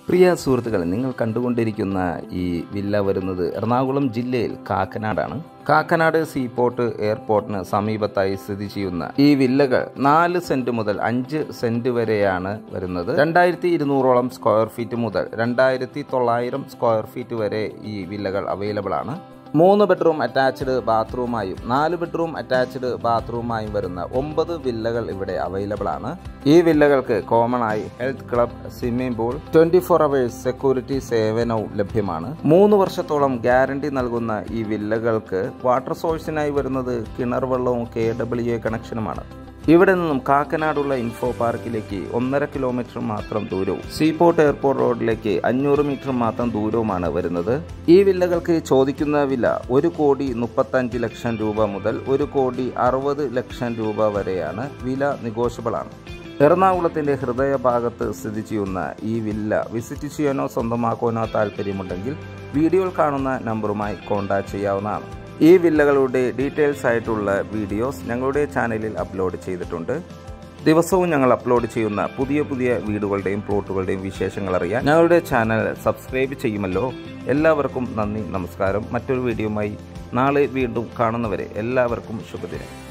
പ്രിയ സുഹൃത്തുക്കളെ നിങ്ങൾ കണ്ടുകൊണ്ടിരിക്കുന്ന ഈ വില്ല വരുന്നത് എറണാകുളം ജില്ലയിൽ കാക്കനാടാണ് കാക്കനാട് സീപോർട്ട് എയർപോർട്ടിന് സമീപത്തായി സ്ഥിതി ചെയ്യുന്ന ഈ വില്ലകൾ നാല് സെന്റ് മുതൽ അഞ്ച് സെന്റ് വരെയാണ് വരുന്നത് രണ്ടായിരത്തി ഇരുന്നൂറോളം സ്ക്വയർ ഫീറ്റ് മുതൽ രണ്ടായിരത്തി തൊള്ളായിരം സ്ക്വയർ ഫീറ്റ് വരെ ഈ വില്ലകൾ അവൈലബിൾ ആണ് മൂന്ന് ബെഡ്റൂം അറ്റാച്ച്ഡ് ബാത്റൂമായും നാല് ബെഡ്റൂം അറ്റാച്ച്ഡ് ബാത്റൂമായും വരുന്ന ഒമ്പത് വില്ലകൾ ഇവിടെ അവൈലബിൾ ആണ് ഈ വില്ലകൾക്ക് കോമൺ ആയി health club swimming pool twenty four hours security സേവനവും ലഭ്യമാണ് മൂന്ന് വർഷത്തോളം ഗ്യാരണ്ടി നൽകുന്ന ഈ വില്ലകൾക്ക് വാട്ടർ സോഴ്സിനായി വരുന്നത് കിണർ വെള്ളവും കെ ഡബ്ല്യു എ കണക്ഷനുമാണ് ഇവിടെ നിന്നും കാക്കനാടുള്ള ഇൻഫോ പാർക്കിലേക്ക് ഒന്നര കിലോമീറ്റർ മാത്രം ദൂരവും സീപോർട്ട് എയർപോർട്ട് റോഡിലേക്ക് അഞ്ഞൂറ് മീറ്റർ മാത്രം ദൂരവുമാണ് വരുന്നത് ഈ വില്ലകൾക്ക് ചോദിക്കുന്ന വില ഒരു കോടി മുപ്പത്തഞ്ച് ലക്ഷം രൂപ മുതൽ ഒരു കോടി അറുപത് ലക്ഷം രൂപ വരെയാണ് വില നെഗോഷ്യബിൾ ആണ് എറണാകുളത്തിന്റെ ഹൃദയഭാഗത്ത് സ്ഥിതി ചെയ്യുന്ന ഈ വില്ല വിസിറ്റ് ചെയ്യാനോ സ്വന്തമാക്കാനോ താല്പര്യമുണ്ടെങ്കിൽ വീഡിയോയിൽ കാണുന്ന നമ്പറുമായി കോൺടാക്ട് ചെയ്യാവുന്നതാണ് ഈ വില്ലകളുടെ ഡീറ്റെയിൽസ് ആയിട്ടുള്ള വീഡിയോസ് ഞങ്ങളുടെ ചാനലിൽ അപ്ലോഡ് ചെയ്തിട്ടുണ്ട് ദിവസവും ഞങ്ങൾ അപ്ലോഡ് ചെയ്യുന്ന പുതിയ പുതിയ വീടുകളുടെയും പ്ലോട്ടുകളുടെയും വിശേഷങ്ങൾ അറിയാൻ ഞങ്ങളുടെ ചാനൽ സബ്സ്ക്രൈബ് ചെയ്യുമല്ലോ എല്ലാവർക്കും നന്ദി നമസ്കാരം മറ്റൊരു വീഡിയോയുമായി നാളെ വീണ്ടും കാണുന്നവരെ എല്ലാവർക്കും ശുഭദിനം